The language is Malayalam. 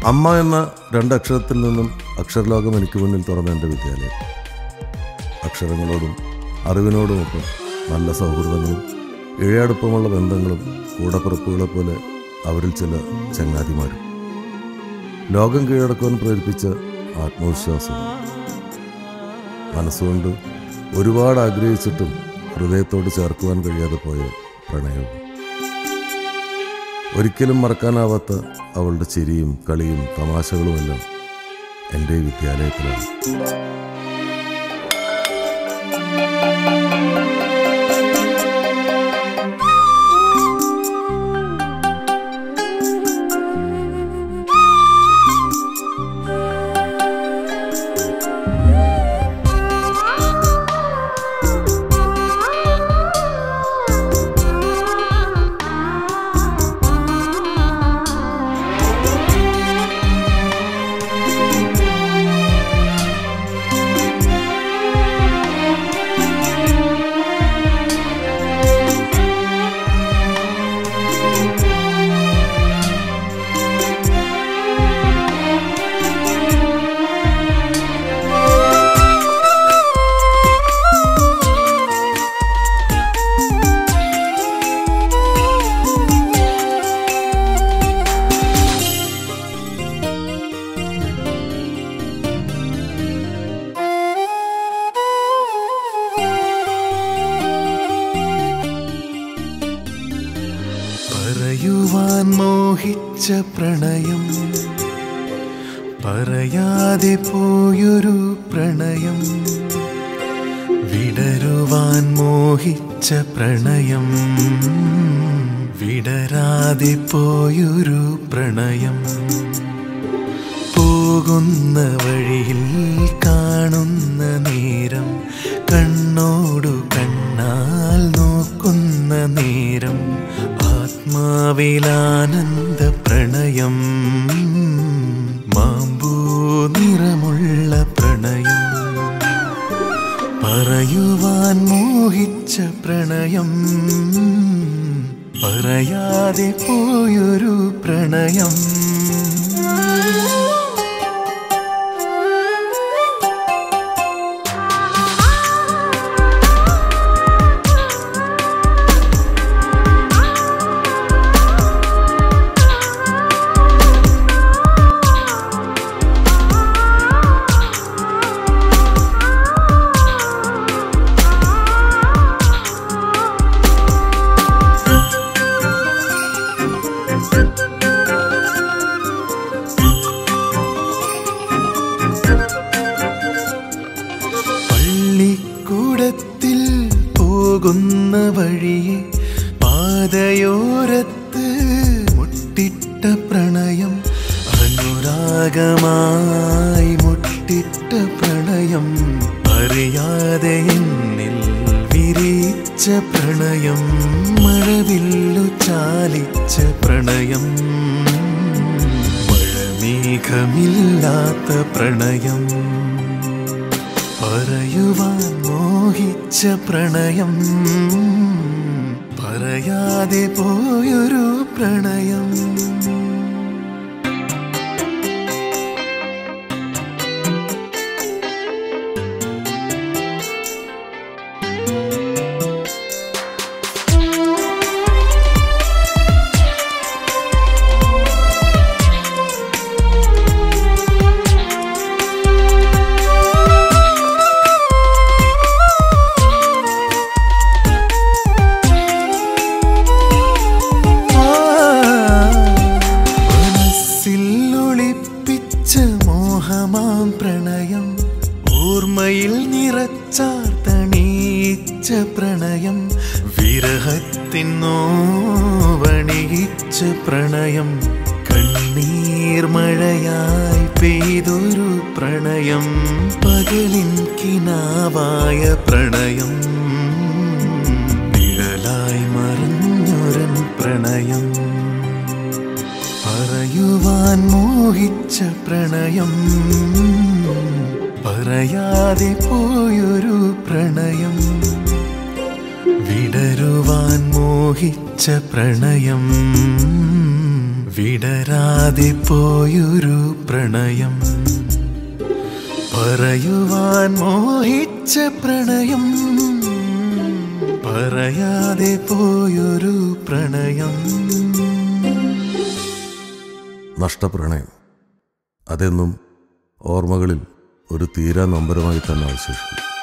അമ്മ എന്ന രണ്ടക്ഷരത്തിൽ നിന്നും അക്ഷരലോകം എനിക്ക് മുന്നിൽ തുറന്ന എൻ്റെ വിദ്യാലയം അക്ഷരങ്ങളോടും അറിവിനോടുമൊപ്പം നല്ല സൗഹൃദങ്ങളും ഇഴയടുപ്പമുള്ള ബന്ധങ്ങളും കൂടപ്പിറപ്പുകളെ പോലെ അവരിൽ ചില ചങ്ങാതിമാരും ലോകം കീഴടക്കുവാൻ പ്രേരിപ്പിച്ച ആത്മവിശ്വാസവും മനസ്സുകൊണ്ട് ഒരുപാട് ആഗ്രഹിച്ചിട്ടും ഹൃദയത്തോട് ചേർക്കുവാൻ കഴിയാതെ പോയ പ്രണയവും ഒരിക്കലും മറക്കാനാവാത്ത അവളുടെ ചിരിയും കളിയും തമാശകളുമെല്ലാം എൻ്റെ ഈ വിദ്യാലയത്തിലാണ് പറയുവാൻ മോഹിച്ച പ്രണയം പറയാതെ പോയൊരു പ്രണയം വിടരുവാൻ മോഹിച്ച പ്രണയം വിടരാതെ പോയൊരു പ്രണയം പോകുന്ന വഴിയിൽ കാണുന്ന നേരം കണ്ണോടു കണ്ണാൽ നോക്കുന്ന നേരം ആത്മാവിലാനന്ദ പ്രണയം മാമ്പൂ നിറമുള്ള പ്രണയം പറയുവാൻ മോഹിച്ച പ്രണയം പറയാതെ പോയൊരു പ്രണയം പള്ളിക്കൂടത്തിൽ പോകുന്ന വഴിയെ പാതയോരത്ത് മുട്ടിട്ട പ്രണയം അനുരാഗമായി മുട്ടിട്ട പ്രണയം അറിയാതെ എന്നിൽ വിരിച്ച പ്രണയം മഴവില്ലു ചാലിച്ച പ്രണയം മഴമേഘമില്ലാത്ത പ്രണയം പറയുവാൻ മോഹിച്ച പ്രണയം പറയാതെ പോയൊരു പ്രണയം മനസ്സിൽ ഒളിപ്പിച്ച മോഹമാം പ്രണയം ഓർമ്മയിൽ നിറച്ചാർത്തണീച്ച പ്രണയം വിരഹത്തിൻ നോവണിയിച്ച പ്രണയം കണ്ണീർ മഴയായി പെയ്തൊരു പ്രണയം പകലിൻ കിനാവായ പ്രണയം നിഴലായി മറഞ്ഞൊരൻ പ്രണയം പറയുവാൻ മോഹിച്ച പ്രണയം പറയാതെ പോയൊരു പ്രണയം വിടരുവാൻ മോഹിച്ച പ്രണയം വിടരാതെ പോയൊരു പ്രണയം പറയുവാൻ മോഹിച്ച പ്രണയം പറയാതെ പോയൊരു പ്രണയം നഷ്ടപ്രണയം അതെന്നും ഓർമ്മകളിൽ ഒരു തീരാ നൊമ്പരമായി തന്നെ അവശേഷിക്കും